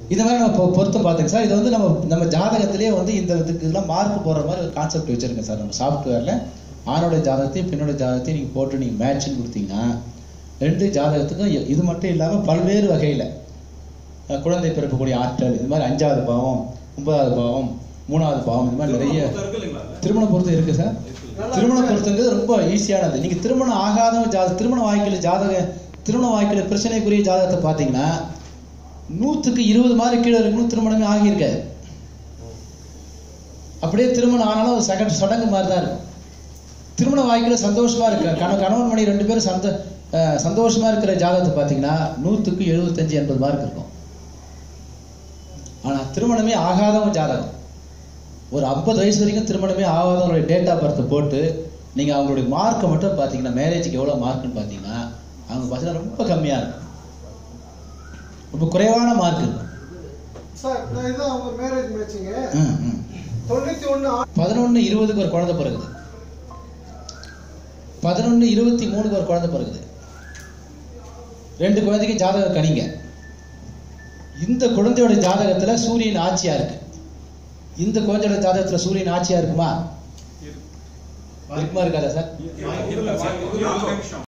இது மாதிரி நம்ம பொ- பொருத்தம் பார்த்துங்க சார் இது வந்து நம்ம நம்ம ஜாதகத்திலேயே வந்து இந்த இதுக்கெல்லாம் மார்க் போடுற மாதிரி ஒரு கான்செப்ட் வச்சிருக்கேன் சார் நம்ம சாஃப்ட்வேர்ல ஆணோட ஜாதகத்தையும் பெண்ணோட ஜாதகத்தையும் நீங்க போட்டு நீங்க மேட்சிங் கொடுத்தீங்கன்னா ரெண்டு ஜாதகத்துக்கும் இ- இது மட்டும் இல்லாம பல்வேறு வகையில அஹ், குழந்தை பிறக்கக்கூடிய ஆற்றல் இது மாதிரி அஞ்சாவது பாவம் ஒன்பதாவது பாவம் மூணாவது பாவம் இது மாதிரி நிறைய இருக்கு இல்லைங்களா திருமண பொருத்தம் இருக்கு சார் திருமண பொருத்தங்கிறது ரொம்ப ஈஸியானது நீங்க திருமணம் ஆகாதவங்க ஜாத திருமண வாழ்க்கையில ஜாதக திருமண வாழ்க்கையில பிரச்சனைக்குரிய ஜாதகத்தை பார்த்தீங்கன்னா நூத்துக்கு இருபது மார்க் கீழே இருக்கணும் திருமணமே ஆகியிருக்காது அப்படியே திருமணம் ஆனாலும் ஒரு சக சடங்கு மாதிரி தான் இருக்கும் திருமண வாழ்க்கையில சந்தோஷமா இருக்க கண கணவன் மணி ரெண்டு பேரும் சந்த அஹ், சந்தோஷமா இருக்கிற ஜாதகத்தை பார்த்தீங்கன்னா நூத்துக்கு எழுபத்தஞ்சு எண்பது மார்க் இருக்கும் ஆனா திருமணமே ஆகாதவங்க ஜாதகம் ஒரு ஐம்பது வயசு வரைக்கும் திருமணமே ஆகாதவங்களுடைய டேட் ஆஃப் பர்த் போட்டு நீங்க அவங்களுடைய மார்க்கை மட்டும் பார்த்தீங்கன்னா மேரேஜுக்கு எவ்வளவு மார்க்னு பார்த்தீங்கன்னா அவங்க பார்த்தீங்கன்னா ரொம்ப கம்மியா இருக்கும் ரொம்ப குறைவான மார்க் இருக்கும் சார் நான் இதான் அவங்க மேரேஜ் மேட்சிங்க ம், ம். தொண்ணூத்தி ஒண்ணு பதினொன்னு இருபதுக்கு ஒரு குழந்தை பிறகுது பதினொன்னு இருபத்தி மூணுக்கு ஒரு குழந்தை பிறகுது ரெண்டு குழந்தைக்கு ஜாதகம் கணிங்க இந்த குழந்தையோட ஜாதகத்துல சூரியன் ஆட்சியா இருக்கு இந்த குழந்தையோட ஜாதகத்துல சூரியன் ஆட்சியா இருக்குமா இருக்குமா இருக்காதா சார் இல்ல, இல்ல, இல்ல, இல்ல, இல்ல,